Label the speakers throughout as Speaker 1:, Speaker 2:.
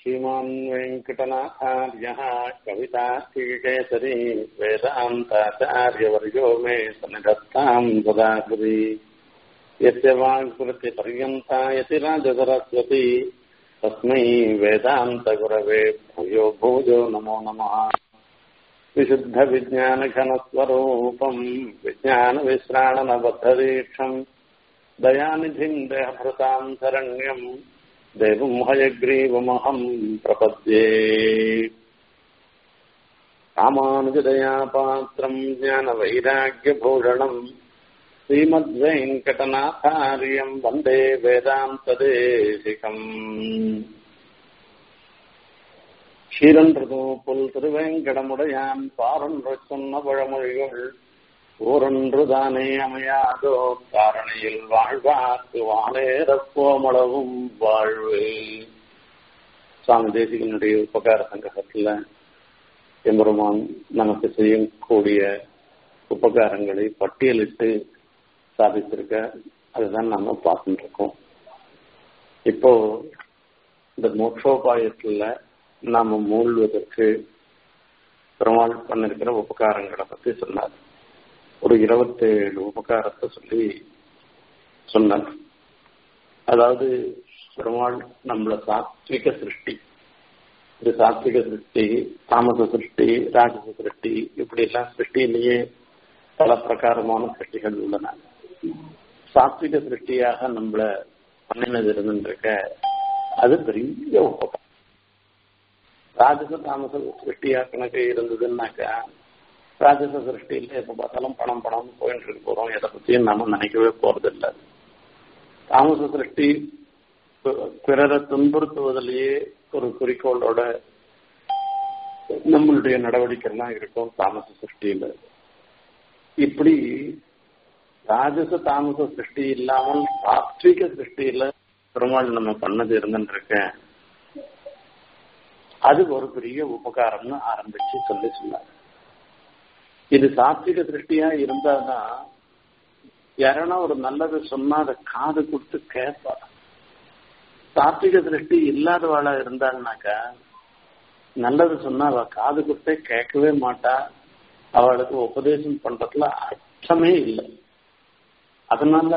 Speaker 1: श्रीमान् वेङ्कटनाथार्यः कवितार्किकेसरी वेदान्ताचार्यवर्यो मे सन्निधत्ताम् सदा हृदि यस्य वाङ्कृतिपर्यन्ता यतिराजसरस्वती तस्मै वेदान्तगुरवे भूयो भूयो नमो नमः विशुद्धविज्ञानघनस्वरूपम् विज्ञानविश्राणनबद्धदीक्षम् दयानिधिम् देहभृताम् शरण्यम् देवम् हयग्रीवमहम् प्रपद्ये रामानुजदयापात्रम् ज्ञानवैराग्यभूषणम् श्रीमद्वेङ्कटनाथार्यम् वन्दे வேதாந்ததேசிகம் ஷீரன்றது புல் திருவேங்கடமுடையான் பாரொன்று சொன்ன பழமொழிகள் ஓரொன்று தானே அமையாதோ காரணியில் வாழ்வார்க்கு வாழேறப்போமளவும் வாழ்வு சுவாமி தேசிகனுடைய உபகார சங்கத்தில் எம்பெருமான் நமக்கு செய்யக்கூடிய உபகாரங்களை பட்டியலிட்டு சாதித்திருக்க அதுதான் நாம பார்த்துட்டு இருக்கோம் இப்போ இந்த மோட்சோபாயத்துல நாம மூழ்வதற்கு பெருமாள் பண்ணிருக்கிற உபகாரங்களை பத்தி சொன்னார் ஒரு இருபத்தேழு உபகாரத்தை சொல்லி சொன்னார் அதாவது பெருமாள் நம்மள சாத்விக சிருஷ்டி இது சாத்விக சிருஷ்டி தாமச சிருஷ்டி ராஜச சிருஷ்டி இப்படி எல்லாம் சிருஷ்டியிலேயே பல பிரகாரமான சிருஷ்டிகள் உள்ளன சாத்விக சிருஷ்டியாக நம்மள பண்ணினது இருந்துருக்க அது பெரிய உபகாரம் ராஜச தாமச சிருஷ்டியா கணக்கு இருந்ததுன்னாக்கா ராஜச சிருஷ்டியில எப்ப பார்த்தாலும் பணம் பணம் போயிட்டு இருக்க போறோம் எதை பத்தியும் நாம நினைக்கவே போறதில்லை தாமச சிருஷ்டி பிறரை துன்புறுத்துவதிலேயே ஒரு குறிக்கோளோட நம்மளுடைய நடவடிக்கைலாம் இருக்கும் தாமச சிருஷ்டியில இப்படி ராஜச தாமச சிருஷ்டி இல்லாமல் சாத்விக சிருஷ்டியில பெருமாள் நம்ம பண்ணது இருந்துருக்க அது ஒரு பெரிய உபகாரம்னு ஆரம்பிச்சு சொல்லி சொன்னார் இது சாத்விக சிருஷ்டியா இருந்தாதான் யாரனா ஒரு நல்லது சொன்னா அதை காது கொடுத்து கேட்பா சாத்விக திருஷ்டி இல்லாதவாளா இருந்தாள்னாக்கா நல்லது சொன்னா அவ காது கொடுத்தே கேட்கவே மாட்டா அவளுக்கு உபதேசம் பண்றதுல அர்த்தமே இல்லை அதனால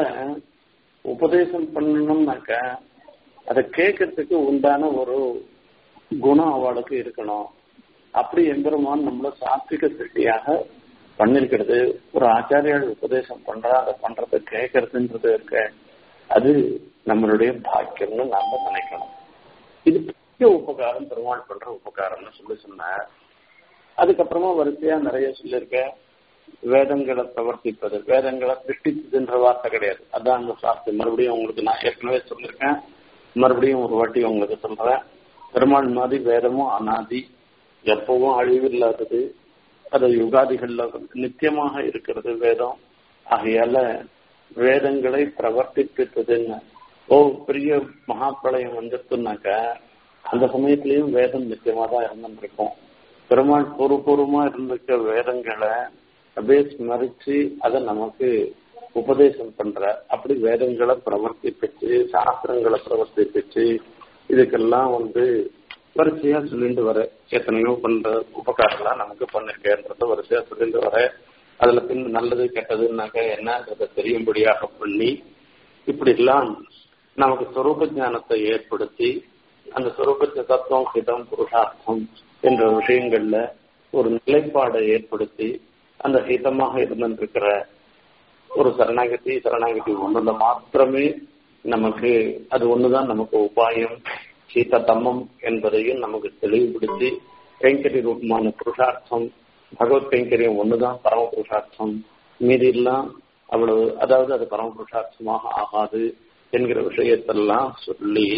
Speaker 1: உபதேசம் பண்ணணும்னாக்கா அதை கேட்கறதுக்கு உண்டான ஒரு குணம் அவளுக்கு இருக்கணும் அப்படி எம்பெருமான் நம்மள சாத்விக சிருஷ்டியாக பண்ணிருக்கிறது ஒரு ஆச்சாரியால் உபதேசம் பண்றா அதை பண்றதை கேட்கறதுன்றது இருக்க அது நம்மளுடைய பாக்கியம்னு நாம நினைக்கணும் இது பெரிய உபகாரம் பெருமாள் பண்ற உபகாரம்னு சொல்லி சொன்னார் அதுக்கப்புறமா வரிசையா நிறைய சொல்லியிருக்க வேதங்களை பிரவர்த்திப்பது வேதங்களை சிருஷ்டிச்சதுன்ற வார்த்தை கிடையாது அதான் அந்த சாஸ்திரம் மறுபடியும் உங்களுக்கு நான் ஏற்கனவே சொல்லியிருக்கேன் மறுபடியும் ஒரு வாட்டி உங்களுக்கு சொல்றேன் பெருமாள் மாதிரி வேதமும் அனாதி எப்பவும் அழிவில்லாதது அது யுகாதிகள்ல நித்தியமாக இருக்கிறது வேதம் ஆகையால வேதங்களை பிரவர்த்திப்பித்ததுன்னு ஓ பெரிய மகாப்பிரளயம் வந்துருச்சுனாக்க அந்த சமயத்திலயும் வேதம் நிச்சயமா தான் இருந்துருக்கும் பெருமாள் பூர்வபூர்வமா இருந்திருக்க வேதங்களை அப்படியே ஸ்மரிச்சு அதை நமக்கு உபதேசம் பண்ற அப்படி வேதங்களை பிரவர்த்திப்பிச்சு சாஸ்திரங்களை பிரவர்த்திப்பிச்சு இதுக்கெல்லாம் வந்து வரிசையா சொல்லிட்டு வர எத்தனையோ பண்ற உபகாரம்லாம் நமக்கு பண்ணிருக்கேன்றத வரிசையா சொல்லிட்டு வர அதுல பின் நல்லது கெட்டதுன்னாக்க என்னன்றத தெரியும்படியாக பண்ணி இப்படி எல்லாம் நமக்கு சொரூப ஞானத்தை ஏற்படுத்தி அந்த சொரூப தத்துவம் ஹிதம் புருஷார்த்தம் என்ற விஷயங்கள்ல ஒரு நிலைப்பாடை ஏற்படுத்தி அந்த ஹிதமாக இருந்திருக்கிற ஒரு சரணாகதி சரணாகதி ஒண்ணுல மாத்திரமே நமக்கு அது ஒண்ணுதான் நமக்கு உபாயம் சீத தம்மம் என்பதையும் நமக்கு தெளிவுபடுத்தி கைங்கரி ரூபமான புருஷார்த்தம் பகவத் கைங்கரியம் ஒண்ணுதான் பரம புருஷார்த்தம் மீதி எல்லாம் அவ்வளவு அதாவது அது பரம புருஷார்த்தமாக ஆகாது என்கிற விஷயத்தெல்லாம் சொல்லி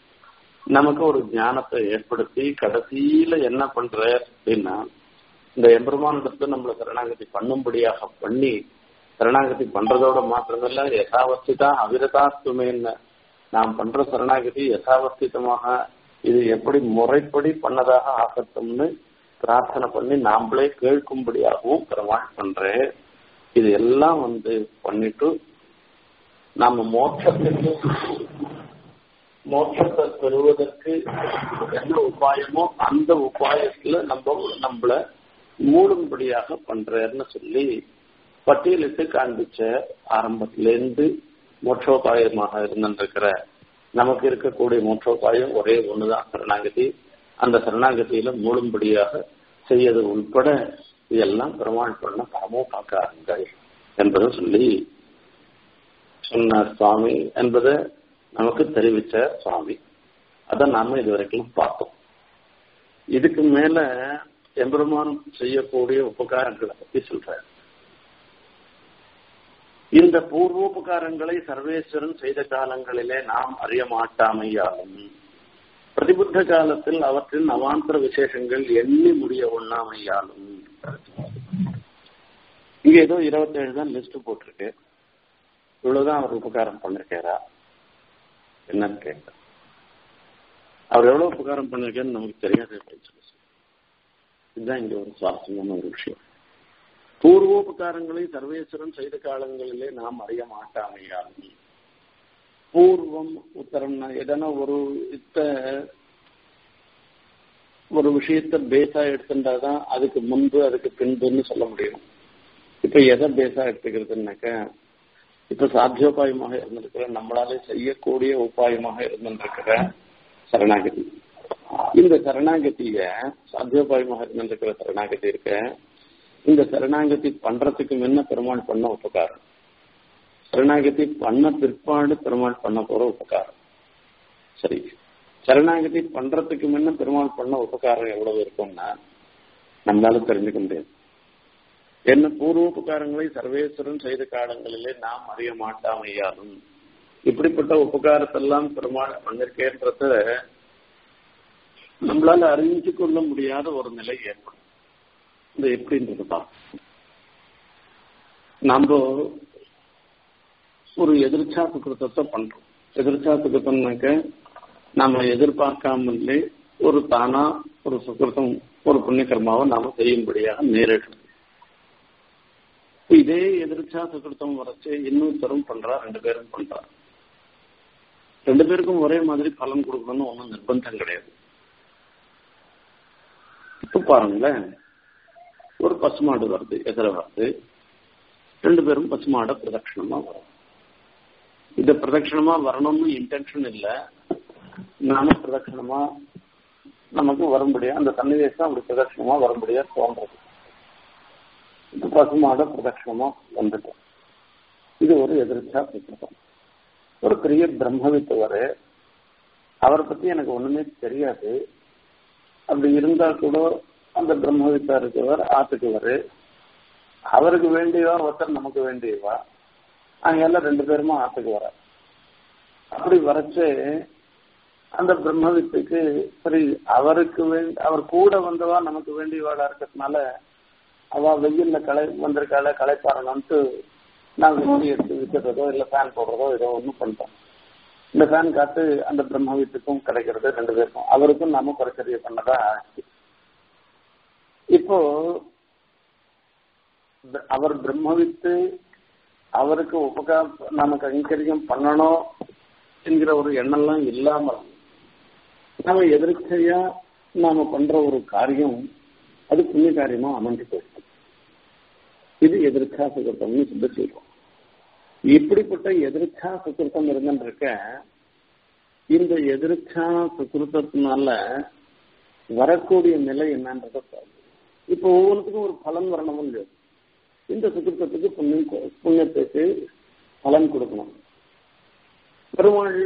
Speaker 1: நமக்கு ஒரு ஞானத்தை ஏற்படுத்தி கடைசியில என்ன பண்ற அப்படின்னா இந்த எம்பெருமானிடத்துல நம்மள சரணாகதி பண்ணும்படியாக பண்ணி சரணாகதி பண்றதோட மாத்திரமல்ல யசாவஸ்திதா அவிரதாத்துமேன்னு நாம் பண்ற சரணாகதி யசாவஸ்திதமாக இது எப்படி முறைப்படி பண்ணதாக ஆகட்டும்னு பிரார்த்தனை பண்ணி நாமளே கேட்கும்படியாகவும் பெருமாள் பண்றேன் இது எல்லாம் வந்து பண்ணிட்டு நாம மோட்சத்துக்கு மோட்சத்தை பெறுவதற்கு என்ன உபாயமோ அந்த உபாயத்துல நம்ம நம்மள மூடும்படியாக பண்றேன்னு சொல்லி பட்டியலிட்டு காண்பிச்ச ஆரம்பத்திலேருந்து மோட்சோபாயமாக இருந்திருக்கிற நமக்கு இருக்கக்கூடிய மோட்சோபாயம் ஒரே ஒண்ணுதான் சரணாகதி அந்த சரணாகதியில மூடும்படியாக செய்யது உள்பட இதெல்லாம் பெருமாள் பண்ண பரமோபாக்காரங்கள் என்பதை சொல்லி சொன்ன சுவாமி என்பதை நமக்கு தெரிவிச்ச சுவாமி அதை நாம இதுவரைக்கும் பார்த்தோம் இதுக்கு மேல எம்பெருமான் செய்யக்கூடிய உபகாரங்களை பத்தி சொல்ற இந்த பூர்வோபகாரங்களை சர்வேஸ்வரன் செய்த காலங்களிலே நாம் அறிய மாட்டாமையாலும் பிரதிபுத்த காலத்தில் அவற்றின் அவாந்தர விசேஷங்கள் எண்ணி முடிய ஒண்ணாமையாலும் இங்க ஏதோ இருபத்தேழு தான் லிஸ்ட் போட்டிருக்கு இவ்வளவுதான் அவர் உபகாரம் பண்ணிருக்காரா என்னன்னு கேட்க அவர் எவ்வளவு உபகாரம் பண்ணிருக்கேன்னு நமக்கு தெரியாது அப்படின்னு சொல்லி இதுதான் இங்க ஒரு சுவாரஸ்யமான ஒரு விஷயம் பூர்வோபகாரங்களை சர்வேஸ்வரன் செய்த காலங்களிலே நாம் அறிய மாட்டாமையாலும் பூர்வம் உத்தரம்னா எதனா ஒரு இத்த ஒரு விஷயத்த பேஸா எடுத்துட்டாதான் அதுக்கு முன்பு அதுக்கு பின்புன்னு சொல்ல முடியும் இப்ப எதை பேஸா எடுத்துக்கிறதுனாக்க இப்ப சாத்தியோபாயமாக இருந்திருக்கிற நம்மளால செய்யக்கூடிய உபாயமாக இருந்திருக்கிற சரணாகதி இந்த சரணாகதிய சாத்தியோபாயமாக இருந்திருக்கிற சரணாகதி இருக்க இந்த சரணாகதி பண்றதுக்கு முன்ன பெருமாள் பண்ண உபகாரம் சரணாகதி பண்ண பிற்பாடு பெருமாள் பண்ண போற உபகாரம் சரி சரணாகதி பண்றதுக்கு முன்ன பெருமாள் பண்ண உபகாரம் எவ்வளவு இருக்கும்னா நம்மளால தெரிஞ்சுக்க முடியாது என்ன பூர்வோபகாரங்களை சர்வேஸ்வரன் செய்த காலங்களிலே நாம் அறிய மாட்டாமையாலும் இப்படிப்பட்ட உபகாரத்தெல்லாம் பெருமாள் பண்ணிருக்கேன்றத நம்மளால அறிஞ்சு கொள்ள முடியாத ஒரு நிலை ஏற்படும் இந்த எப்படின்றது தான் நம்ம ஒரு எதிர்ச்சா சுக்கிருத்தத்தை பண்றோம் எதிர்ச்சா சுக்கிருத்தம்னாக்க நாம எதிர்பார்க்காமலே ஒரு தானா ஒரு சுக்கிருத்தம் ஒரு புண்ணியகர்மாவை நாம செய்யும்படியாக நேரிடுறது இதே எதிர்ச்சா சுக்கிருத்தம் வரைச்சு இன்னொருத்தரும் பண்றா ரெண்டு பேரும் பண்றா ரெண்டு பேருக்கும் ஒரே மாதிரி பலன் கொடுக்கணும்னு ஒன்றும் நிர்பந்தம் கிடையாது இப்ப பாருங்களேன் ஒரு பசுமாடு வருது எதிர வருது ரெண்டு பேரும் பசுமாடை பிரதட்சணமா வரும் இந்த பிரதட்சணமா வரணும்னு இன்டென்ஷன் இல்ல நாம பிரதட்சணமா நமக்கு வரும்படியா அந்த சன்னிவேசம் அப்படி பிரதட்சணமா வரும்படியா தோன்றது இந்த பசுமாட பிரதட்சணமா வந்துட்டோம் இது ஒரு எதிர்ச்சா சுத்தம் ஒரு பெரிய பிரம்மவித்தவர் அவரை பத்தி எனக்கு ஒண்ணுமே தெரியாது அப்படி இருந்தா கூட அந்த பிரம்மவித்தா இருக்கவர் ஆத்துக்குவர் அவருக்கு வேண்டியவா ஒருத்தர் நமக்கு வேண்டியவா அங்கெல்லாம் ரெண்டு பேருமா ஆத்துக்கு வர அப்படி வரைச்சு அந்த பிரம்மவித்துக்கு சரி அவருக்கு வேண்டி அவர் கூட வந்தவா நமக்கு வேண்டியவாளா இருக்கிறதுனால அவ வெயில்ல களை வந்திருக்காள களைப்பாறணும்ட்டு நான் வெட்டி எடுத்து விற்கிறதோ இல்ல ஃபேன் போடுறதோ ஏதோ ஒன்றும் பண்ணிட்டோம் இந்த ஃபேன் காத்து அந்த பிரம்மவித்துக்கும் கிடைக்கிறது ரெண்டு பேருக்கும் அவருக்கும் நாம குறைச்சரிய பண்ணதா ஆச்சு இப்போ அவர் பிரம்மவித்து அவருக்கு உபகா நாம கைங்கரியம் பண்ணணும் என்கிற ஒரு எண்ணம்லாம் இல்லாமல் நாம எதிர்க்கையா நாம பண்ற ஒரு காரியம் அது புண்ணிய காரியமா அமைஞ்சு போயிருக்கு இது எதிர்க்கா சுகிருத்தம்னு சொல்லி சொல்றோம் இப்படிப்பட்ட எதிர்க்கா சுகிருத்தம் இருந்துருக்க இந்த எதிர்க்கா சுகிருத்தத்தினால வரக்கூடிய நிலை என்னன்றத இப்போ ஒவ்வொன்றுக்கும் ஒரு பலன் வரணும் இல்லையோ இந்த சுகிருத்தத்துக்கு புண்ணியம் புண்ணியத்துக்கு பலன் கொடுக்கணும் பெருமாள்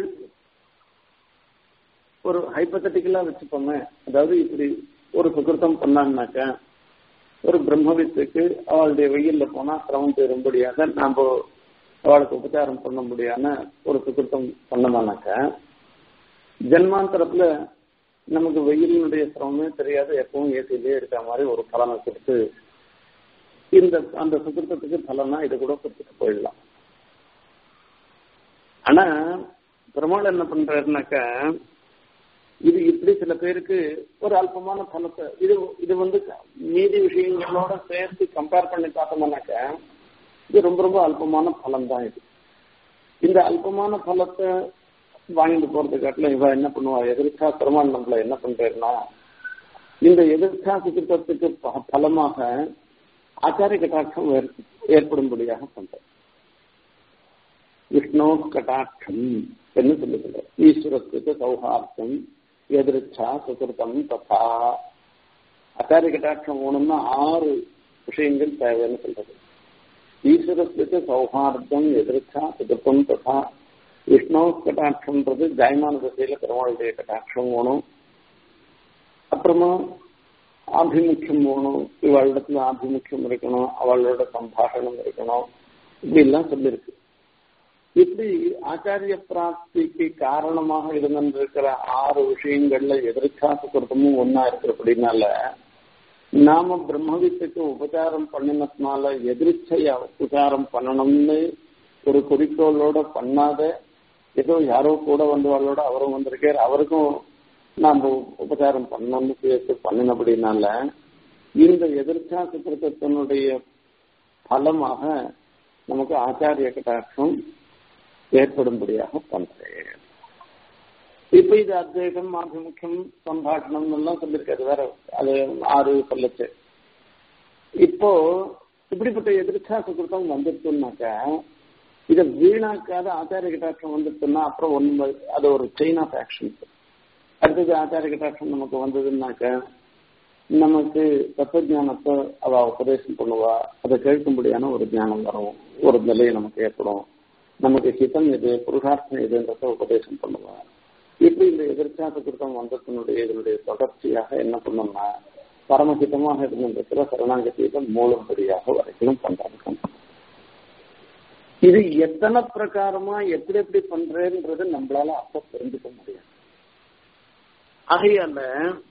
Speaker 1: ஒரு ஹைப்பத்தட்டிக்கலா வச்சுப்போமே அதாவது இப்படி ஒரு சுகிருத்தம் பண்ணான்னாக்க ஒரு பிரம்மவித்துக்கு அவளுடைய வெயில்ல போனா சிரமம் பெறும்படியாக நாம அவளுக்கு உபச்சாரம் பண்ண முடியாத ஒரு சுகிருத்தம் பண்ணோம்னாக்க ஜென்மாந்தரத்துல நமக்கு வெயிலினுடைய சிரமமே தெரியாது எப்பவும் ஏசியிலே இருக்க மாதிரி ஒரு பலனை கொடுத்து இந்த அந்த சுகிருத்தத்துக்கு பலனா இதை கூட கொடுத்துட்டு போயிடலாம் ஆனா பெருமாள் என்ன பண்றாருனாக்க இது இப்படி சில பேருக்கு ஒரு அல்பமான பலத்தை இது இது வந்து மீதி விஷயங்களோட சேர்த்து கம்பேர் பண்ணி பார்த்தோம்னாக்க இது ரொம்ப ரொம்ப அல்பமான பலம் தான் இது இந்த அல்பமான பலத்தை வாங்கிட்டு போறது காட்டிலும் இவ என்ன பண்ணுவா எதிர்த்தா பெருமாள் நம்மள என்ன பண்றேன்னா இந்த எதிர்த்தா சுத்தத்துக்கு பலமாக ஆச்சாரிய கட்டாட்சம் ஏற்படும்படியாக பண்ற விஷ்ணு கட்டாட்சம் என்று சொல்லுகிற ஈஸ்வரத்துக்கு சௌஹார்த்தம் எதிர்ச்சா சுகிருத்தம் ததா ஆச்சாரிய கட்டாட்சம் வேணும்னா ஆறு விஷயங்கள் தேவைன்னு சொல்றது ஈஸ்வரத்துக்கு சௌஹார்த்தம் எதிர்ச்சா சுகிருத்தம் ததா விஷ்ணு கட்டாட்சம்ன்றது ஜெயமான திசையில பெருமாளுடைய கட்டாட்சம் வேணும் அப்புறமா ஆபிமுக்கியம் வேணும் இவளிடத்துல ஆபிமுக்கியம் இருக்கணும் அவளோட சம்பாஷணம் இருக்கணும் இப்படி எல்லாம் சொல்லியிருக்கு இப்படி ஆச்சாரிய பிராப்திக்கு காரணமாக இருந்திருக்கிற ஆறு விஷயங்கள்ல எதிர்காசு கொடுத்தமும் ஒன்னா இருக்கிறபடினால நாம பிரம்மவித்துக்கு உபச்சாரம் பண்ணினதுனால எதிர்ச்சைய உபச்சாரம் பண்ணணும்னு ஒரு குறிக்கோளோட பண்ணாத ஏதோ யாரோ கூட வந்தவாளோட அவரும் வந்திருக்கார் அவருக்கும் நாம உபச்சாரம் பண்ணணும்னு சேர்த்து பண்ணினபடினால இந்த எதிர்ச்சா சுத்திரத்தினுடைய பலமாக நமக்கு ஆச்சாரிய கட்டாட்சம் ஏற்படும்படியாக பண்றேன் இப்ப இது அத்வைதம் ஆபிமுக்கியம் சம்பாஷணம் எல்லாம் சொல்லியிருக்காரு வேற அது ஆறு சொல்லச்சு இப்போ இப்படிப்பட்ட எதிர்ச்சா சுகிருத்தம் வந்துருச்சுன்னாக்க இதை வீணாக்காத ஆச்சாரிய கட்டாட்சம் வந்துருச்சுன்னா அப்புறம் ஒன்று அது ஒரு செயின் ஆஃப் ஆக்ஷன் அடுத்தது ஆச்சாரிய கட்டாட்சம் நமக்கு வந்ததுன்னாக்க நமக்கு தத்துவஜானத்தை அவ உபதேசம் பண்ணுவா அதை கேட்கும்படியான ஒரு ஞானம் வரும் ஒரு நிலை நமக்கு ஏற்படும் நமக்கு ஹிதம் எது புருஷார்த்தம் எதுன்றத உபதேசம் பண்ணுவா இப்படி இந்த எதிர்கால கிருத்தம் வந்தத்தினுடைய இதனுடைய தொடர்ச்சியாக என்ன பண்ணோம்னா பரமஹிதமாக இருந்திருக்கிற சரணாகதியில மூலம்படியாக வரைக்கும் பண்றாங்க இது எத்தனை பிரகாரமா எப்படி எப்படி பண்றேன்றது நம்மளால அப்ப தெரிஞ்சுக்க முடியாது ஆகையால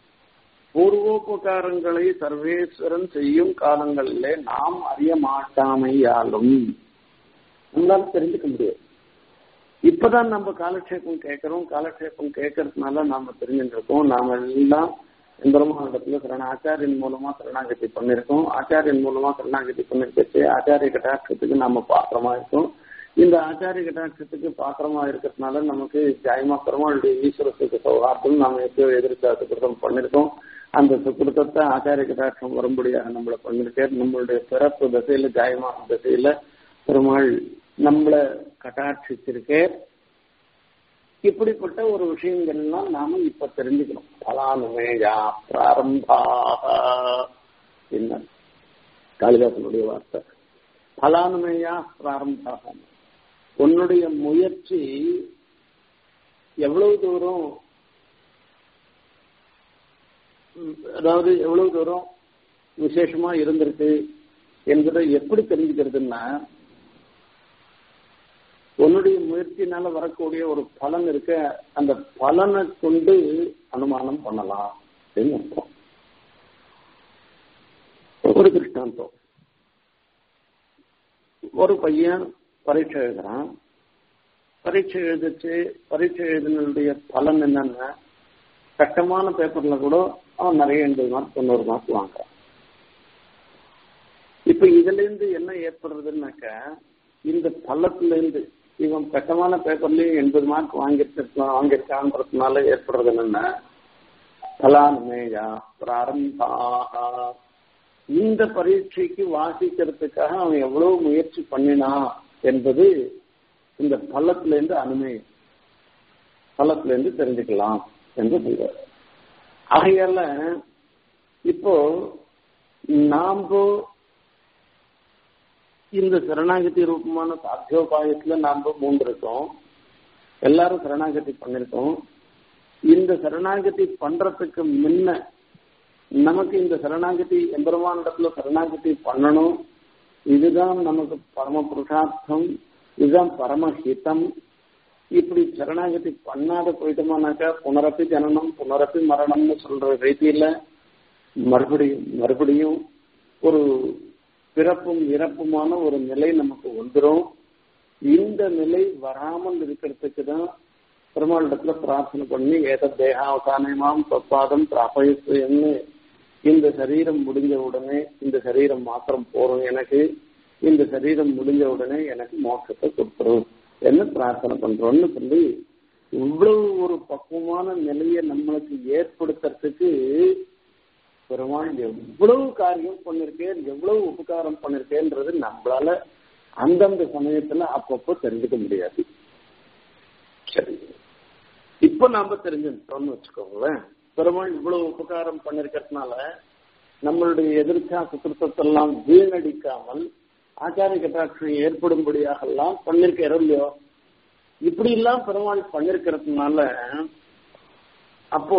Speaker 1: பூர்வோபகாரங்களை சர்வேஸ்வரன் செய்யும் காலங்களிலே நாம் அறிய மாட்டாமையாலும் நம்மளால தெரிஞ்சுக்க முடியாது இப்பதான் நம்ம காலக்ஷேபம் கேட்கிறோம் காலக்ஷேபம் கேட்கறதுனால நாம தெரிஞ்சுட்டு இருக்கோம் நாம எல்லாம் பெருமாண்டத்துல சரண ஆச்சாரியன் மூலமா சரணாகதி பண்ணிருக்கோம் ஆச்சாரியன் மூலமா சரணாகதி பண்ணிருக்கச்சு ஆச்சாரிய கட்டாட்சத்துக்கு நாம பாத்திரமா இருக்கோம் இந்த ஆச்சாரிய கட்டாட்சத்துக்கு பாத்திரமா இருக்கிறதுனால நமக்கு ஜாயமா பெருமாளுடைய ஈஸ்வரத்துக்கு சௌகார்த்தம் நாம எப்பயோ எதிர்க்க சுக்கிருத்தம் பண்ணிருக்கோம் அந்த சுக்கிருத்தத்தை ஆச்சாரிய கட்டாட்சம் வரும்படியாக நம்மள பண்ணிருக்க நம்மளுடைய பிறப்பு தசையில ஜாயமான தசையில பெருமாள் நம்மள கட்டாட்சிச்சிருக்கே இப்படிப்பட்ட ஒரு விஷயங்கள்லாம் நாம இப்ப தெரிஞ்சுக்கணும் பலானுமேயா பிராரம்பாக என்ன காளிதாசனுடைய வார்த்தை பலானுமேயா பிராரம்பாக உன்னுடைய முயற்சி எவ்வளவு தூரம் அதாவது எவ்வளவு தூரம் விசேஷமா இருந்திருக்கு என்பதை எப்படி தெரிஞ்சுக்கிறதுன்னா உன்னுடைய முயற்சினால வரக்கூடிய ஒரு பலன் இருக்க அந்த பலனை கொண்டு அனுமானம் பண்ணலாம் அப்படின்னு அர்த்தம் ஒரு திருஷ்டாந்தம் ஒரு பையன் பரீட்சை எழுதுறான் பரீட்சை எழுதிச்சு பரீட்சை எழுதினுடைய பலன் என்னன்னா கஷ்டமான பேப்பர்ல கூட அவன் நிறைய எண்பது மார்க் தொண்ணூறு மார்க் வாங்குறான் இப்ப இதுல இருந்து என்ன ஏற்படுறதுன்னாக்க இந்த பள்ளத்துல இருந்து இவன் கட்டமான பேப்பர்லயும் எண்பது மார்க் வாங்கிருக்கான் வாங்கியிருக்கான்றதுனால ஏற்படுறது என்னன்னா பலான்மேயா பிராரம்பா இந்த பரீட்சைக்கு வாசிக்கிறதுக்காக அவன் எவ்வளவு முயற்சி பண்ணினான் என்பது இந்த பள்ளத்துல இருந்து அனுமே பள்ளத்துல இருந்து தெரிஞ்சுக்கலாம் என்று சொல்றார் ஆகையால இப்போ நாம இந்த சரணாகதி ரூபமான சாத்தியோபாயத்துல நாம மூன்று இருக்கோம் எல்லாரும் சரணாகதி பண்ணிருக்கோம் இந்த சரணாகதி பண்றதுக்கு முன்ன நமக்கு இந்த சரணாகதி எம்பெருமானிடத்துல சரணாகதி பண்ணணும் இதுதான் நமக்கு பரம புருஷார்த்தம் இதுதான் பரமஹிதம் இப்படி சரணாகதி பண்ணாத போயிட்டோமானாக்கா புனரப்பி ஜனனம் புனரப்பி மரணம்னு சொல்ற ரீதியில மறுபடியும் மறுபடியும் ஒரு பிறப்பும் இறப்புமான ஒரு நிலை நமக்கு வந்துடும் இந்த நிலை வராமல் இருக்கிறதுக்கு தான் பெருமாளிடத்துல பிரார்த்தனை பண்ணி ஏத தேகாவசானமாம் தப்பாதம் பிராபயத்துன்னு இந்த சரீரம் முடிஞ்ச உடனே இந்த சரீரம் மாத்திரம் போறோம் எனக்கு இந்த சரீரம் முடிஞ்ச உடனே எனக்கு மோட்சத்தை கொடுத்துரும் என்ன பிரார்த்தனை பண்றோம்னு சொல்லி இவ்வளவு ஒரு பக்குவமான நிலையை நம்மளுக்கு ஏற்படுத்துறதுக்கு பெருமாள் எவ்வளவு காரியம் பண்ணிருக்கேன் எவ்வளவு உபகாரம் பண்ணிருக்கேன்றது நம்மளால அந்தந்த சமயத்துல அப்பப்போ தெரிஞ்சுக்க முடியாது சரி இப்ப நாம தெரிஞ்சுட்டோம்னு வச்சுக்கோங்களேன் பெருமாள் இவ்வளவு உபகாரம் பண்ணிருக்கிறதுனால நம்மளுடைய எதிர்க்கா சுத்திரத்தெல்லாம் வீணடிக்காமல் ஆச்சாரிய கட்டாட்சி ஏற்படும்படியாக எல்லாம் பண்ணிருக்க இல்லையோ இப்படி எல்லாம் பெருமாள் பண்ணிருக்கிறதுனால அப்போ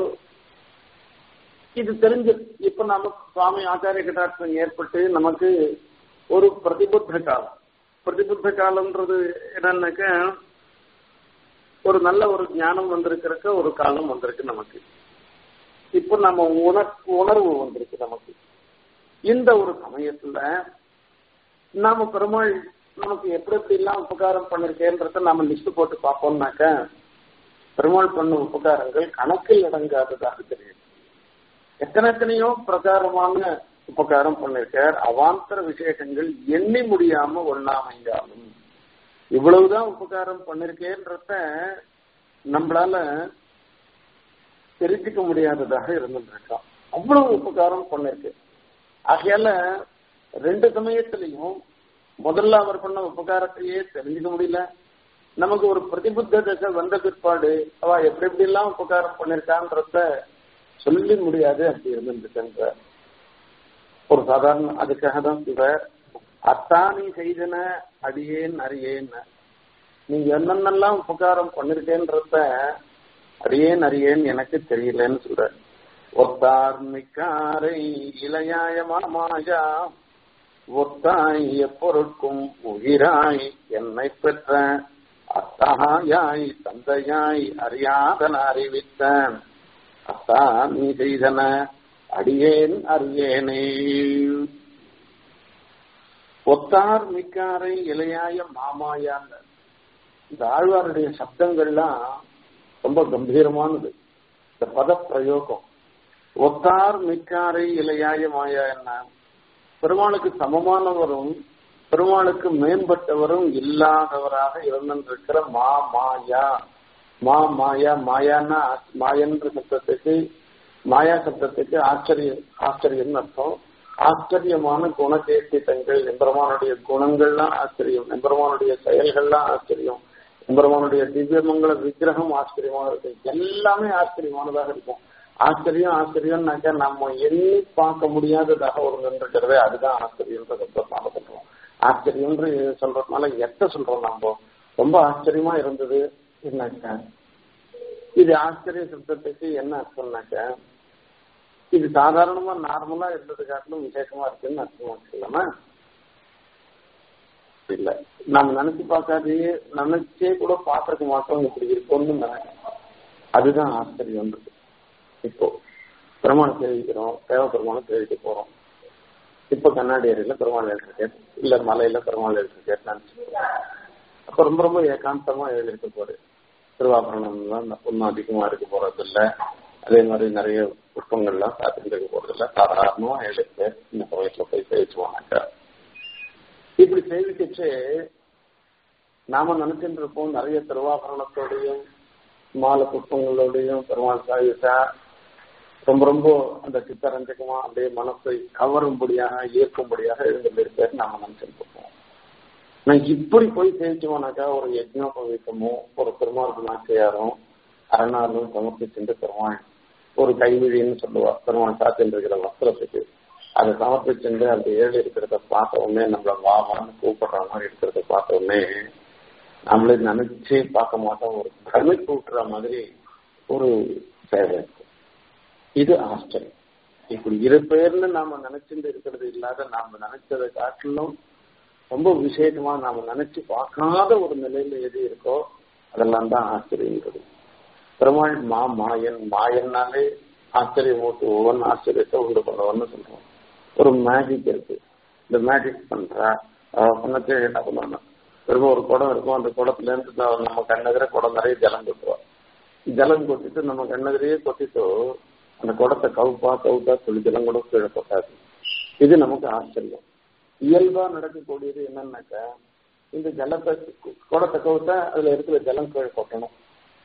Speaker 1: இது தெரிஞ்சு இப்ப நமக்கு சுவாமி ஆச்சாரிய கட்டாட்சம் ஏற்பட்டு நமக்கு ஒரு பிரதிபுத்த காலம் பிரதிபுத்த காலம்ன்றது என்னன்னாக்க ஒரு நல்ல ஒரு ஞானம் வந்திருக்கிறக்க ஒரு காலம் வந்திருக்கு நமக்கு இப்ப நம்ம உணர் உணர்வு வந்திருக்கு நமக்கு இந்த ஒரு சமயத்துல நாம பெருமாள் நமக்கு எப்படி எப்படி எல்லாம் உபகாரம் பண்ணிருக்கேன்றத நாம லிஸ்ட் போட்டு பார்ப்போம்னாக்க பெருமாள் பண்ண உபகாரங்கள் கணக்கில் அடங்காததாக தெரியும் எத்தனை எத்தனையோ பிரகாரமான உபகாரம் பண்ணிருக்கார் அவாந்தர விசேஷங்கள் எண்ணி முடியாம ஒண்ணாமையாலும் இவ்வளவுதான் உபகாரம் பண்ணிருக்கேன்றத நம்மளால தெரிஞ்சுக்க முடியாததாக இருந்துருக்கான் அவ்வளவு உபகாரம் பண்ணிருக்கு ஆகையால ரெண்டு சமயத்திலையும் முதல்ல அவர் பண்ண உபகாரத்தையே தெரிஞ்சுக்க முடியல நமக்கு ஒரு பிரதிபுத்த தசை வந்த பிற்பாடு அவ எப்படி எப்படி எல்லாம் உபகாரம் பண்ணிருக்கான்றத சொல்லி முடியாது அப்படி இருந்துருக்குன்ற ஒரு சாதாரண அதுக்காக தான் இவர் அத்தானி செய்தன அடியேன் அறியேன் நீங்க என்னென்னலாம் உபகாரம் பண்ணிருக்கேன்றத அடியேன் அறியேன் எனக்கு தெரியலன்னு சொல்ற ஒத்தார் மிக்காரை இளையாய மாமாயா ஒத்தாய் எப்பொருட்கும் உயிராய் என்னை பெற்ற அத்தகாயாய் தந்தையாய் அறியாதன அறிவித்த அத்தா நீ செய்தன அடியேன் அறியேனே ஒத்தார் மிக்காரை இளையாய மாமாயாங்க இந்த ஆழ்வாருடைய சப்தங்கள்லாம் ரொம்ப கம்பீரமானது இந்த பத பிரயோகம் ஒத்தார் மிக்காரை இளையாய மாயா என்ன பெருமாளுக்கு சமமானவரும் பெருமாளுக்கு மேம்பட்டவரும் இல்லாதவராக இருந்திருக்கிற மா மாயா மா மாயா மாயான்னா மாயன்ற சப்தத்துக்கு மாயா சப்தத்துக்கு ஆச்சரிய ஆச்சரியம் அர்த்தம் ஆச்சரியமான குணதேசித்தங்கள் எம்பெருமானுடைய குணங்கள்லாம் ஆச்சரியம் எம்பெருமானுடைய செயல்கள்லாம் ஆச்சரியம் எம்பெருமானுடைய திவ்யமங்கள விக்கிரகம் ஆச்சரியமா இருக்கு எல்லாமே ஆச்சரியமானதாக இருக்கும் ஆச்சரியம் ஆச்சரியம்னாக்கா நம்ம எண்ணி பார்க்க முடியாததாக ஒரு நின்றுக்கிறதே அதுதான் ஆச்சரியன்ற சப்தத்தினால சொல்றோம் ஆச்சரியம்ன்று சொல்றதுனால எத்த சொல்றோம் நம்ம ரொம்ப ஆச்சரியமா இருந்தது என்னக்கா இது ஆச்சரிய சப்தத்துக்கு என்ன அர்த்தம்னாக்கா இது சாதாரணமா நார்மலா இருந்தது காட்டிலும் விசேஷமா இருக்குன்னு அர்த்தமா வச்சுக்கலாமா இல்ல நம்ம நினைச்சு பார்க்காதே நினைச்சே கூட பார்த்திருக்க மாட்டோம் இப்படி இருக்கும்னு நினைக்கிறோம் அதுதான் ஆச்சரியம்ன்றது இப்போ பெருமாள் தெரிவிக்கிறோம் தேவ பெருமாள் தெரிவிக்க போறோம் இப்ப கண்ணாடி ஏரியில பெருமாள் எழுதிருக்கேன் இல்ல மலையில பெருமாள் எழுதிருக்கேன் நினைச்சு அப்ப ரொம்ப ரொம்ப ஏகாந்தமா எழுதிருக்க போது திருவாபரணம்லாம் ஒன்றும் அதிகமா இருக்க போறது இல்ல அதே மாதிரி நிறைய புஷ்பங்கள்லாம் சாத்திட்டு இருக்க போறது இல்ல சாதாரணமா எழுதிருக்கு இந்த சமயத்துல போய் சேவிச்சுவானாக்கா இப்படி சேவிக்கச்சு நாம நினைச்சுட்டு இருப்போம் நிறைய திருவாபரணத்தோடையும் மாலை புஷ்பங்களோடையும் பெருமாள் சாயுசா ரொம்ப ரொம்ப அந்த சித்தரஞ்சகமா அப்படியே மனசை கவரும்படியாக ஈர்க்கும்படியாக எழுந்திருப்பார் நாம நினைச்சுட்டு இருப்போம் நான் இப்படி போய் சேவிச்சோம்னாக்கா ஒரு யஜ்னோபவீக்கமோ ஒரு பெருமாள் நாச்சியாரும் அரணாரும் சமர்ப்பிச்சுட்டு பெருமாள் ஒரு கைவிழின்னு சொல்லுவா பெருமாள் சாத்தின்னு இருக்கிற வஸ்திரத்துக்கு அதை சமர்ப்பிச்சுட்டு அந்த ஏழு இருக்கிறத பார்த்த உடனே நம்மள வாவான்னு கூப்பிடுற மாதிரி இருக்கிறத பார்த்த உடனே நம்மளே நினைச்சே பார்க்க மாட்டோம் ஒரு பிரமிப்பு விட்டுற மாதிரி ஒரு சேவை இருக்கும் இது ஆச்சரியம் இப்படி இரு பேர்னு நாம நினைச்சுட்டு இருக்கிறது இல்லாத நாம நினைச்சதை காட்டிலும் ரொம்ப விசேஷமா நாம நினைச்சு பார்க்காத ஒரு நிலையில எது இருக்கோ அதெல்லாம் தான் ஆச்சரியங்கிறது பெருமாள் மா மாயன் மாயன்னாலே ஆச்சரியம் ஓட்டு ஒவ்வொன்று ஆச்சரியத்தை உண்டு பண்ணுவோம்னு சொல்றோம் ஒரு மேஜிக் இருக்கு இந்த மேஜிக் பண்றா பண்ணச்சே என்ன பண்ணுவாங்க திரும்ப ஒரு குடம் இருக்கும் அந்த குடத்துல இருந்து நம்ம கண்ணெதிர குடம் நிறைய ஜலம் கொட்டுவோம் ஜலம் கொட்டிட்டு நம்ம கண்ணெதிரையே கொட்டிட்டு அந்த குடத்தை கவுப்பா கவுப்பா சொல்லி ஜலம் கூட கீழே கொட்டாது இது நமக்கு ஆச்சரியம் இயல்பா நடக்கக்கூடியது என்னன்னாக்கா இந்த ஜலத்தை குடத்தை கவுத்தா அதுல இருக்கிற ஜலம் கீழே கொட்டணும்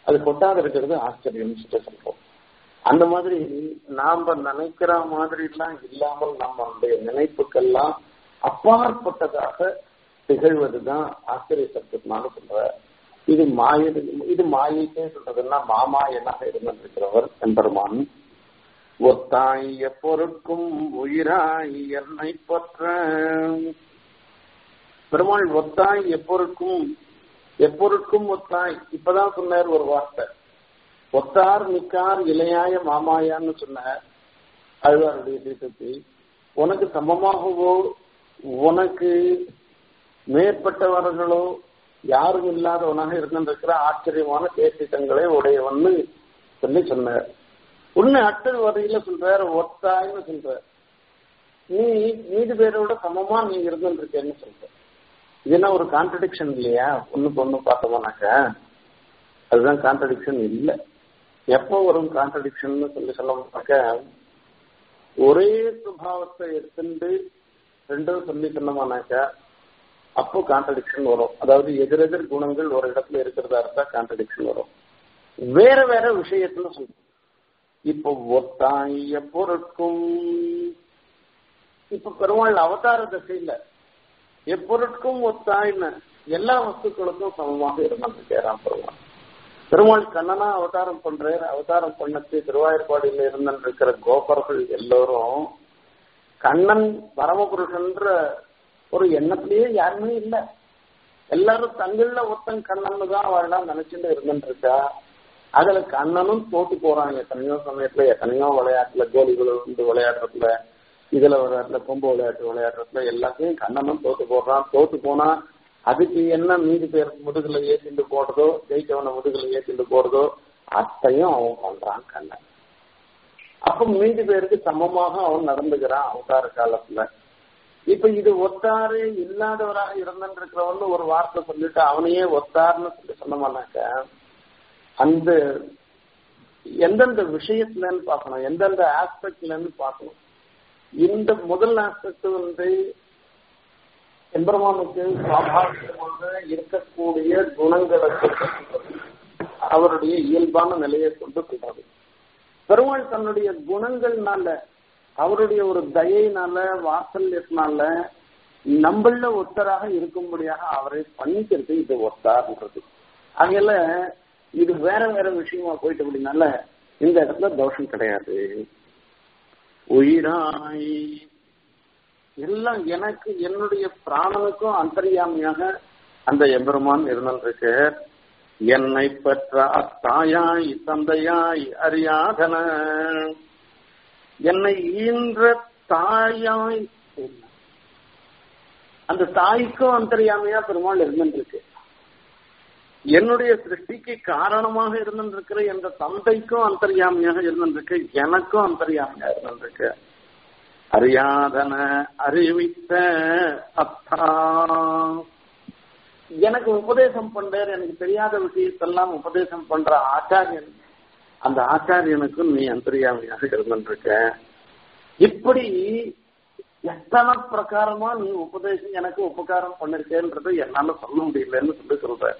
Speaker 1: அது கொட்டாத இருக்கிறது ஆச்சரியம் சொல்றோம் அந்த மாதிரி நாம நினைக்கிற மாதிரி எல்லாம் இல்லாமல் நம்மளுடைய நினைப்புக்கெல்லாம் அப்பாற்பட்டதாக திகழ்வதுதான் ஆச்சரிய சப்தத்தினால சொல்ற இது மாய இது மாயைக்கே சொல்றதுன்னா மாமாயனாக இருந்திருக்கிறவர் எம்பெருமான் ஒத்தாய் எப்பொருட்கும் உயிராய் என்னை பற்ற பெருமாள் ஒத்தாய் எப்பொருட்கும் எப்பொருட்கும் ஒத்தாய் இப்பதான் சொன்னார் ஒரு வார்த்தை ஒத்தார் மிக்கார் இளையாய மாமாயான்னு சொன்னார் அழுவாருடைய தீர்த்தத்தை உனக்கு சமமாகவோ உனக்கு மேற்பட்டவர்களோ யாரும் இல்லாதவனாக இருந்திருக்கிற ஆச்சரியமான தேர்த்திட்டங்களை உடையவன்னு சொல்லி சொன்னார் உன்னை அட்டல் வரையில சொல்றாரு ஒத்தாய்னு சொல்ற நீ மீது பேரோட சமமா நீ இருந்துருக்கேன்னு சொல்ற இது என்ன ஒரு கான்ட்ரடிக்ஷன் இல்லையா ஒண்ணுக்கு ஒண்ணு பார்த்தோம்னாக்க அதுதான் கான்ட்ரடிக்ஷன் இல்லை எப்போ வரும் கான்ட்ரடிக்ஷன் சொல்லி சொல்லணும்னாக்க ஒரே சுபாவத்தை எடுத்துட்டு ரெண்டும் சொல்லி சொன்னோம்னாக்க அப்போ கான்ட்ரடிக்ஷன் வரும் அதாவது எதிரெதிர் குணங்கள் ஒரு இடத்துல இருக்கிறதா இருந்தா கான்ட்ரடிக்ஷன் வரும் வேற வேற விஷயத்துல சொல்றோம் இப்போ ஒத்தாய பொருட்கும் இப்ப பெருமாள் அவதார திசையில எப்பொருட்கும் ஒத்தாயின்னு எல்லா வஸ்துக்களுக்கும் சமமாக இருந்திருக்கிறான் பெருமாள் பெருமாள் கண்ணனா அவதாரம் பண்றாரு அவதாரம் பண்ணச்சு திருவாயூர்பாடியில இருந்திருக்கிற கோபர்கள் எல்லோரும் கண்ணன் பரமபுருஷன்ற ஒரு எண்ணத்திலேயே யாருமே இல்ல எல்லாரும் தங்கள்ல ஒருத்தன் கண்ணன்னு தான் அவள்லாம் நினைச்சுட்டு இருந்துட்டு இருக்கா அதுல கண்ணனும் தோத்து போறாங்க எத்தனையோ சமயத்துல எத்தனையோ விளையாட்டுல கோலிகள் வந்து விளையாடுறதுல இதுல விளையாட்டுல கொம்பு விளையாட்டு விளையாடுறதுல எல்லாத்தையும் கண்ணனும் தோத்து போடுறான் தோத்து போனா அதுக்கு என்ன மீதி பேர் முதுகுல ஏற்றிட்டு போடுறதோ ஜெயிச்சவனை முதுகுல ஏற்றிட்டு போறதோ அத்தையும் அவன் பண்றான் கண்ணன் அப்ப மீதி பேருக்கு சமமாக அவன் நடந்துக்கிறான் அவதார காலத்துல இப்ப இது ஒத்தாரு இல்லாதவராக இருந்திருக்கிறவன் ஒரு வார்த்தை சொல்லிட்டு அவனையே ஒத்தாருன்னு சொல்லி சொன்னோம்னாக்க அந்த எந்தெந்த விஷயத்துலன்னு பார்க்கணும் எந்தெந்த ஆஸ்பெக்ட்லன்னு பார்க்கணும் இந்த முதல் ஆஸ்பெக்ட் வந்து எம்பெருமானுக்கு சுவாபாவிகமாக இருக்கக்கூடிய குணங்களை கொண்டு அவருடைய இயல்பான நிலையை கொண்டு சொல்றது பெருமாள் தன்னுடைய குணங்கள்னால அவருடைய ஒரு தயையினால வாசல்யத்தினால நம்மள ஒத்தராக இருக்கும்படியாக அவரை பண்ணிக்கிறது இது ஒத்தார்ன்றது ஆகையில இது வேற வேற விஷயமா போயிட்டு அப்படின்னால இந்த இடத்துல தோஷம் கிடையாது உயிராய் எல்லாம் எனக்கு என்னுடைய பிராணனுக்கும் அந்தரியாமையாக அந்த எம்பெருமான் இருந்திருக்கு என்னை பெற்ற அத்தாயாய் தந்தையாய் அறியாதன என்னை ஈன்ற தாயாய் அந்த தாய்க்கும் அந்தரியாமையா பெருமாள் இருந்துருக்கு என்னுடைய சிருஷ்டிக்கு காரணமாக இருந்திருக்கிற என்ற தந்தைக்கும் அந்தரியாமையாக இருந்திருக்கு எனக்கும் அந்தரியாமையா இருந்திருக்கு அறியாதன அறிவித்த அத்தா எனக்கு உபதேசம் பண்றார் எனக்கு தெரியாத விஷயத்தெல்லாம் உபதேசம் பண்ற ஆச்சாரியன் அந்த ஆச்சாரியனுக்கும் நீ அந்தரியாமையாக இருந்திருக்க இப்படி எத்தனை பிரகாரமா நீ உபதேசம் எனக்கு உபகாரம் பண்ணிருக்கேன்றது என்னால சொல்ல முடியலன்னு சொல்லி சொல்ற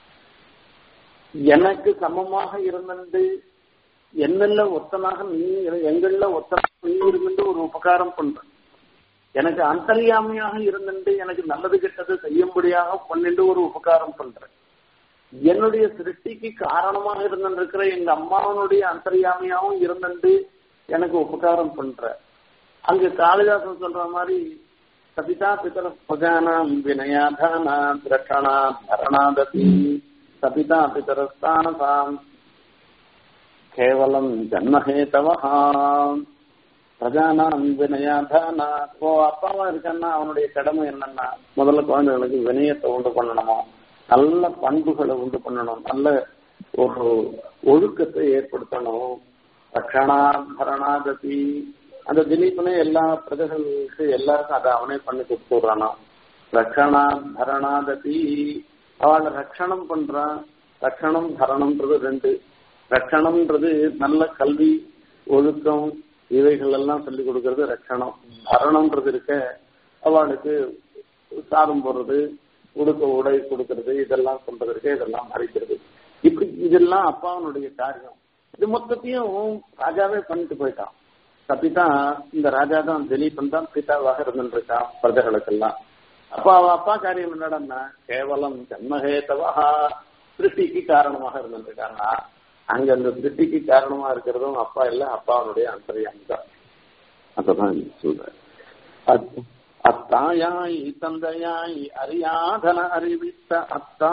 Speaker 1: எனக்கு சமமாக இருந்துட்டு என்னெல்ல ஒத்தனாக நீ எங்கள்ல ஒத்தனாக நீ இருந்து ஒரு உபகாரம் பண்ற எனக்கு அந்தரியாமையாக இருந்துட்டு எனக்கு நல்லது கெட்டது செய்யும்படியாக பண்ணிட்டு ஒரு உபகாரம் பண்ற என்னுடைய சிருஷ்டிக்கு காரணமாக இருந்திருக்கிற எங்க அம்மாவனுடைய அந்தரியாமையாவும் இருந்துட்டு எனக்கு உபகாரம் பண்ற அங்க காளிதாசன் சொல்ற மாதிரி சபிதா பிதர பகானாம் வினயாதானா திரட்டணா தரணாததி சபிதா பிதரஸ்தானசாம் கேவலம் ஜன்மஹேதவஹாம் பிரஜானாம் வினயாதானா இப்போ அப்பாவா இருக்கான்னா அவனுடைய கடமை என்னன்னா முதல்ல குழந்தைகளுக்கு வினயத்தை உண்டு பண்ணணுமோ நல்ல பண்புகளை உண்டு பண்ணணும் நல்ல ஒரு ஒழுக்கத்தை ஏற்படுத்தணும் ரக்ஷணா பரணாததி அந்த திலீபனே எல்லா பிரஜர்களுக்கு எல்லாருக்கும் அதை அவனே பண்ணி கொடுத்துடுறானா ரக்ஷணா பரணாததி அவளை ரட்சணம் பண்றான் ரட்சணம் தரணம்ன்றது ரெண்டு ரட்சணம்ன்றது நல்ல கல்வி ஒழுக்கம் இவைகள் எல்லாம் சொல்லி கொடுக்கறது ரட்சணம் தரணம்ன்றது இருக்க அவளுக்கு சாதம் போடுறது உடுக்க உடை கொடுக்கறது இதெல்லாம் சொல்றதற்கு இதெல்லாம் மறைக்கிறது இப்படி இதெல்லாம் அப்பாவனுடைய காரியம் இது மொத்தத்தையும் ராஜாவே பண்ணிட்டு போயிட்டான் தப்பித்தான் இந்த ராஜா தான் திலீபன் தான் பிதாவாக இருந்துருக்கான் பிரஜர்களுக்கெல்லாம் அப்ப அவ அப்பா காரியம் என்னடா கேவலம் ஜன்மஹேதவா திருஷ்டிக்கு காரணமாக இருந்துருக்காங்க அங்க அந்த திருஷ்டிக்கு காரணமா இருக்கிறதும் அப்பா இல்ல அப்பாவுடைய அந்தரியம் தான் அதான் சொல்ற அத்தாயாய் தந்தையாய் அறியாதன அறிவித்த அத்தா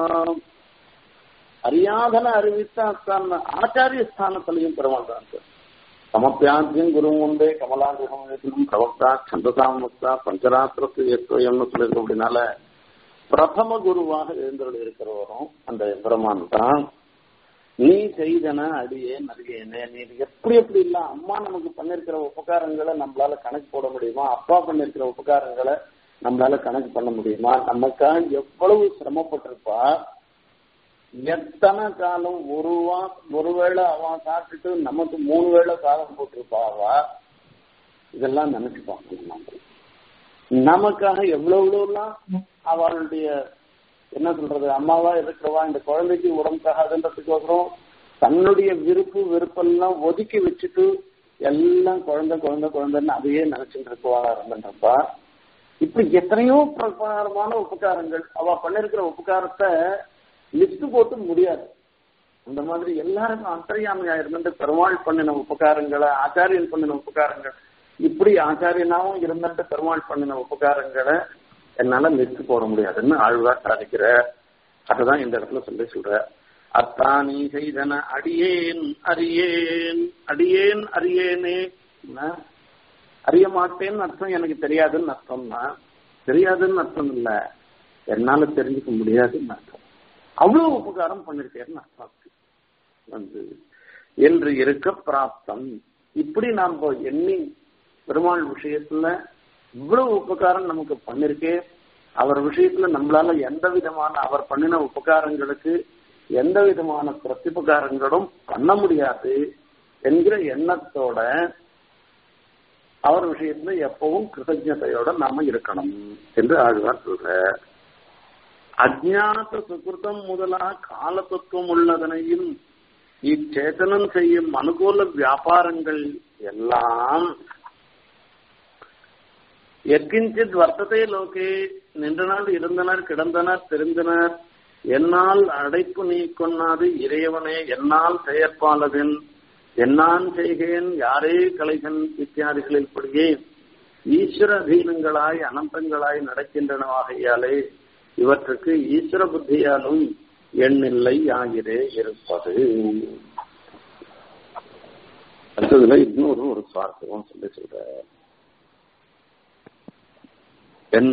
Speaker 1: அறியாதன அறிவித்த அத்தான் ஆச்சாரிய ஸ்தானத்திலையும் பெருமாள் தான் சமப்பியாத்தியம் குரு உண்டே கமலாகிரகம் பிரவக்தா சந்தசாம் முக்தா பஞ்சராத்திரத்து ஏற்பயம்னு சொல்லியிருக்க அப்படின்னால பிரதம குருவாக எழுந்தருள் இருக்கிறவரும் அந்த பெருமான் தான் நீ செய்தன அடியேன் அடியேனே நீ எப்படி எப்படி இல்ல அம்மா நமக்கு பண்ணிருக்கிற உபகாரங்களை நம்மளால கணக்கு போட முடியுமா அப்பா பண்ணிருக்கிற உபகாரங்களை நம்மளால கணக்கு பண்ண முடியுமா நமக்காக எவ்வளவு சிரமப்பட்டிருப்பா எத்தனை காலம் ஒரு வா ஒருவேளை அவன் சாப்பிட்டுட்டு நமக்கு மூணு வேளை சாதம் போட்டிருப்பா அவ இதெல்லாம் நினைச்சு பார்க்கணும் நம்ம நமக்காக எவ்வளவுலாம் அவளுடைய என்ன சொல்றது அம்மாவா இருக்கிறவா இந்த குழந்தைக்கு உடம்புக்காகன்றதுக்கோசரம் தன்னுடைய விருப்பு வெறுப்பெல்லாம் ஒதுக்கி வச்சுட்டு எல்லாம் குழந்தை குழந்தை குழந்தைன்னு அதையே நினைச்சுட்டு இருக்குவாளா இருந்தப்பா இப்ப எத்தனையோ பிரகாரமான உபகாரங்கள் அவ பண்ணிருக்கிற உபகாரத்தை லிஸ்ட் போட்டு முடியாது அந்த மாதிரி எல்லாருக்கும் அந்தரியாமையா இருந்துட்டு பெருமாள் பண்ணின உபகாரங்களை ஆச்சாரியன் பண்ணின உபகாரங்கள் இப்படி ஆச்சாரியனாவும் இருந்துட்டு பெருமாள் பண்ணின உபகாரங்களை என்னால லிஸ்ட் போட முடியாதுன்னு ஆழ்வார் சாதிக்கிற அதுதான் இந்த இடத்துல சொல்லி சொல்ற அத்தானி செய்தன அடியேன் அறியேன் அடியேன் அறியேனே அறிய மாட்டேன்னு அர்த்தம் எனக்கு தெரியாதுன்னு அர்த்தம்னா தெரியாதுன்னு அர்த்தம் இல்ல என்னால தெரிஞ்சுக்க முடியாதுன்னு அர்த்தம் அவ்வளவு உபகாரம் பண்ணிருக்கேன்னு அர்த்தம் வந்து என்று இருக்க பிராப்தம் இப்படி நாம் எண்ணி பெருமாள் விஷயத்துல இவ்வளவு உபகாரம் நமக்கு பண்ணிருக்கே அவர் விஷயத்துல நம்மளால எந்த விதமான அவர் பண்ணின உபகாரங்களுக்கு எந்த விதமான பிரத்யுபகாரங்களும் பண்ண முடியாது என்கிற எண்ணத்தோட அவர் விஷயத்துல எப்பவும் கிருதஜதையோட நாம இருக்கணும் என்று ஆழ்வார் சொல்ற அஜாத்த சுகிருதம் முதலா கால தத்துவம் உள்ளதனையும் இச்சேதனம் செய்யும் அனுகூல வியாபாரங்கள் எல்லாம் எற்கிஞ்சித் வர்த்தத்தை லோகே நின்றனர் இருந்தனர் கிடந்தனர் தெரிந்தனர் என்னால் அடைப்பு நீ கொன்னாது இறைவனே என்னால் செயற்பாளதன் என்னான் செய்கேன் யாரே கலைகன் இத்தியாதிகளில் படியே ஈஸ்வர அதீனங்களாய் அனந்தங்களாய் நடக்கின்றனவாகையாலே இவற்றுக்கு ஈஸ்வர புத்தியாலும் எண்ணில்லை ஆகிறே இருப்பது அடுத்ததுல இன்னொரு ஒரு சுவாரஸ்யம் சொல்லி சொல்ற என்ன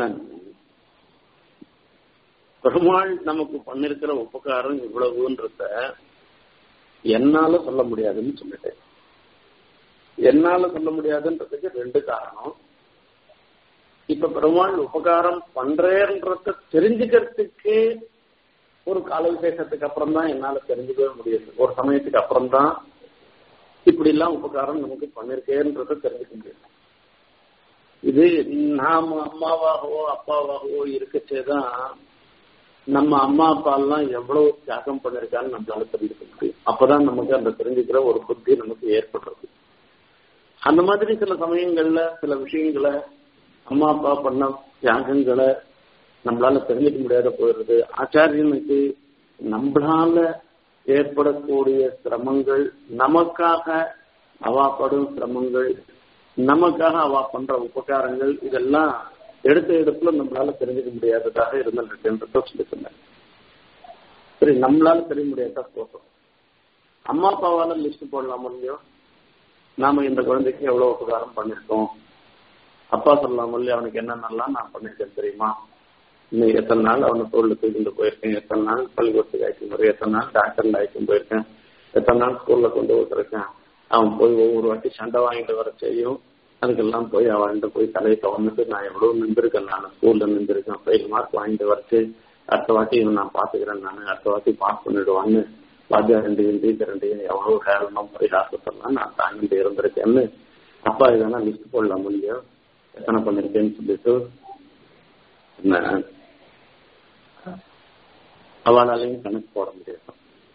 Speaker 1: பெருமாள் நமக்கு பண்ணிருக்கிற உபகாரம் இவ்வளவுன்றத என்னால சொல்ல முடியாதுன்னு சொல்லிட்டேன் என்னால சொல்ல முடியாதுன்றதுக்கு ரெண்டு காரணம் இப்ப பெருமாள் உபகாரம் பண்றேன்றத தெரிஞ்சுக்கிறதுக்கே ஒரு கால விசேஷத்துக்கு அப்புறம் தான் என்னால தெரிஞ்சுக்கவே முடியுது ஒரு சமயத்துக்கு அப்புறம் தான் இப்படி எல்லாம் உபகாரம் நமக்கு பண்ணிருக்கேன்றத தெரிஞ்சுக்க முடியும் இது நாம அம்மாவாகவோ அப்பாவாகவோ இருக்கச்சேதான் நம்ம அம்மா அப்பா எல்லாம் எவ்வளவு தியாகம் பண்ணிருக்கான்னு நம்மளால தெரிஞ்சுக்க முடியும் அப்பதான் நமக்கு அந்த தெரிஞ்சுக்கிற ஒரு புத்தி நமக்கு ஏற்படுறது அந்த மாதிரி சில சமயங்கள்ல சில விஷயங்களை அம்மா அப்பா பண்ண தியாகங்களை நம்மளால தெரிஞ்சுக்க முடியாத போயிடுறது ஆச்சாரியனுக்கு நம்மளால ஏற்படக்கூடிய சிரமங்கள் நமக்காக அவாப்படும் சிரமங்கள் நமக்காக அவ பண்ற உபகாரங்கள் இதெல்லாம் எடுத்த இடத்துல நம்மளால தெரிஞ்சுக்க முடியாததாக இருந்துருக்குன்றத சொல்லி சொன்னேன் சரி நம்மளால தெரிய முடியாதா போட்டோம் அம்மா அப்பாவால லிஸ்ட் போடலாம் இல்லையோ நாம இந்த குழந்தைக்கு எவ்வளவு உபகாரம் பண்ணிருக்கோம் அப்பா சொல்லலாம் இல்லையா அவனுக்கு என்னென்னலாம் நான் பண்ணிருக்கேன் தெரியுமா இன்னும் எத்தனை நாள் அவனை தோல்ல தூக்கிட்டு போயிருக்கேன் எத்தனை நாள் பள்ளிக்கூடத்துக்கு அழைக்கும் போயிருக்கேன் எத்தனை நாள் டாக்டர்ல அழைக்கும் போயிருக்கேன் எத்தனை நாள் ஸ்கூல்ல கொண்டு விட்டுருக்கேன் அவன் போய் ஒவ்வொரு வாட்டி சண்டை வாங்கிட்டு வர செய்யும் அதுக்கெல்லாம் போய் அவன்கிட்ட போய் தலையை கவர்ந்துட்டு நான் எவ்வளவு நின்றுருக்கேன் நான் ஸ்கூல்ல நின்றுருக்கேன் ஃபெயில் மார்க் வாங்கிட்டு வரைச்சு அடுத்த வாட்டி இவன் நான் பாத்துக்கிறேன் நான் அடுத்த வாட்டி பாஸ் பண்ணிடுவான்னு வாத்தியா ரெண்டு டீச்சர் ரெண்டு எவ்வளவு கேரளம் பரிகாசத்தெல்லாம் நான் தாங்கிட்டு இருந்திருக்கேன்னு அப்பா இதெல்லாம் லிஸ்ட் போடலாம் முடியும் எத்தனை பண்ணிருக்கேன்னு சொல்லிட்டு என்ன அவளாலையும் கணக்கு போட முடியாது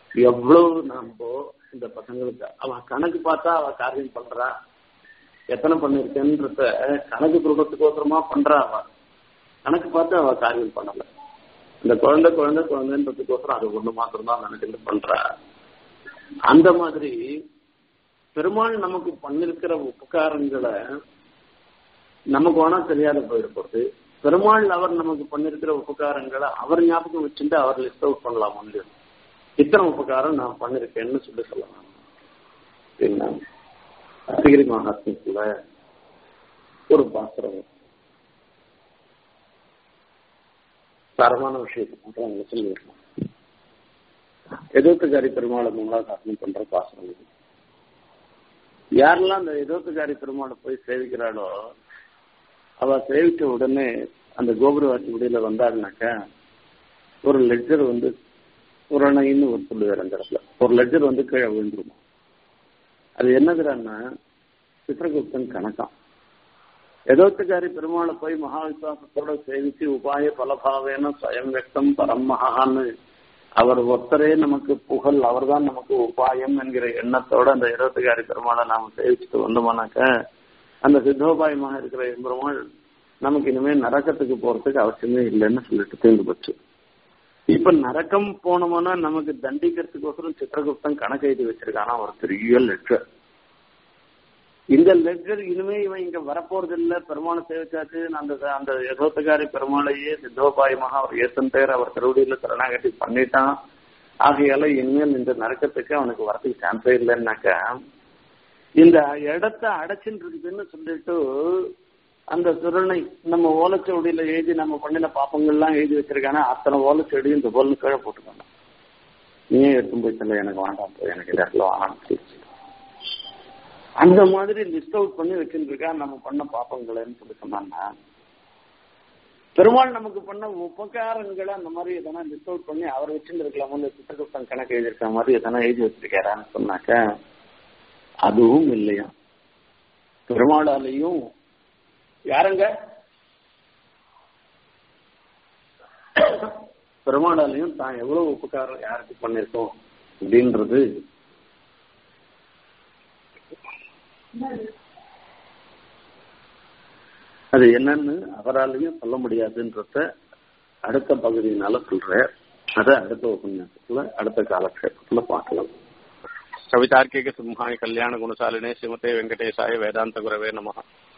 Speaker 1: எவ்வளவு நம்ம இந்த பசங்களுக்கு அவ கணக்கு பார்த்தா அவ காரியம் பண்றா எத்தனை பண்ணிருக்கேன்றத கணக்கு குடும்பத்துக்கோசரமா பண்றா அவ கணக்கு பார்த்து அவ காரியம் பண்ணல இந்த குழந்தை குழந்தை குழந்தைன்றதுக்கோசரம் அது ஒண்ணு மாத்திரம் தான் நினைச்சிட்டு பண்றா அந்த மாதிரி பெருமாள் நமக்கு பண்ணிருக்கிற உபகாரங்களை நமக்கு வேணா தெரியாத போயிட பெருமாள் அவர் நமக்கு பண்ணிருக்கிற உபகாரங்களை அவர் ஞாபகம் வச்சுட்டு அவர் லிஸ்ட் அவுட் பண்ணலாம் முடியும் இத்தனை உபகாரம் நான் பண்ணிருக்கேன்னு சொல்லி சொல்லலாம் என்ன அத்திகிரி மகாத்மத்துல ஒரு பாத்திரம் தரமான விஷயத்தை மட்டும் அவங்க சொல்லிடலாம் எதோத்துக்காரி பெருமாளை மூலாதாசனம் பண்ற பாசனம் இது யாரெல்லாம் அந்த எதோத்துக்காரி பெருமாளை போய் சேவிக்கிறாளோ அவ சேவிச்ச உடனே அந்த கோபுரவாசி முடியல வந்தாருனாக்கா ஒரு லெட்ஜர் வந்து புறணைன்னு ஒரு சொல்லுவார் அந்த இடத்துல ஒரு லெட்ஜர் வந்து கீழே விழுந்துருமா அது என்னதுறான்னா சித்திரகுப்தன் கணக்காம் எதோத்துக்காரி பெருமாளை போய் மகா விசுவாசத்தோட சேவிச்சு உபாய பலபாவேன ஸ்வயம் வெக்தம் பரமஹான்னு அவர் ஒருத்தரே நமக்கு புகழ் அவர்தான் நமக்கு உபாயம் என்கிற எண்ணத்தோட அந்த இருபத்துக்காரி பெருமாளை நாம சேவிச்சுட்டு வந்தோம்னாக்க அந்த சித்தோபாயமாக இருக்கிற எம்பெருமாள் நமக்கு இனிமே நரக்கத்துக்கு போறதுக்கு அவசியமே இல்லைன்னு சொல்லிட்டு தீர்ந்து போச்சு இப்ப நரக்கம் போனோம்னா நமக்கு தண்டிக்கிறதுக்கோசரம் சித்திரகுப்தன் கணக்கு எழுதி வச்சிருக்கானா ஒரு பெரிய லெட்டர் இந்த லெட்டர் இனிமே இவன் இங்க வரப்போறது இல்ல பெருமாளை சேவிச்சாச்சு அந்த அந்த யசோத்தகாரி பெருமாளையே சித்தோபாயமாக அவர் ஏத்தன் பேர் அவர் திருவடியில சரணாகட்டி பண்ணிட்டான் ஆகையால இனிமேல் இந்த நரக்கத்துக்கு அவனுக்கு வரதுக்கு சான்ஸே இல்லைன்னாக்கா இந்த இடத்த அடைச்சுட்டு இருக்குதுன்னு சொல்லிட்டு அந்த சுருணை நம்ம ஓலைச்செடியில எழுதி நம்ம பண்ணின பாப்பங்கள்லாம் எழுதி வச்சிருக்கானே அத்தனை ஓலைச்செடி இந்த பொருள் கீழே போட்டுக்கணும் நீயே எடுத்து போய் சொல்ல எனக்கு வேண்டாம் போய் எனக்கு இந்த இடத்துல வேணாம் அந்த மாதிரி லிஸ்ட் அவுட் பண்ணி வச்சுருக்கா நம்ம பண்ண பாப்பங்கள்னு சொல்லி சொன்னாங்கன்னா பெருமாள் நமக்கு பண்ண உபகாரங்களை அந்த மாதிரி எதனா லிஸ்ட் அவுட் பண்ணி அவர் வச்சிருந்துருக்கலாம் வந்து சித்திரகுப்தன் கணக்கு எழுதியிருக்க மாதிரி எதனா எழுதி வச்சிருக்காரான்னு சொன்னாக்க அதுவும் இல்லையா பெருமாளாலையும் யாருங்க பெருமாளாலையும் தான் எவ்வளவு உபகாரம் யாருக்கு பண்ணிருக்கோம் அப்படின்றது அது என்னன்னு அவராலையும் சொல்ல முடியாதுன்றத அடுத்த பகுதியினால சொல்ற அதை அடுத்த உபன்யாசத்துல அடுத்த காலக்ஷேபத்துல பார்க்கலாம்
Speaker 2: कवितार्किक सिंहाय कल्याण गुणशालिने श्रीमते वेंकटेशाय वेदांत गुरवे नमः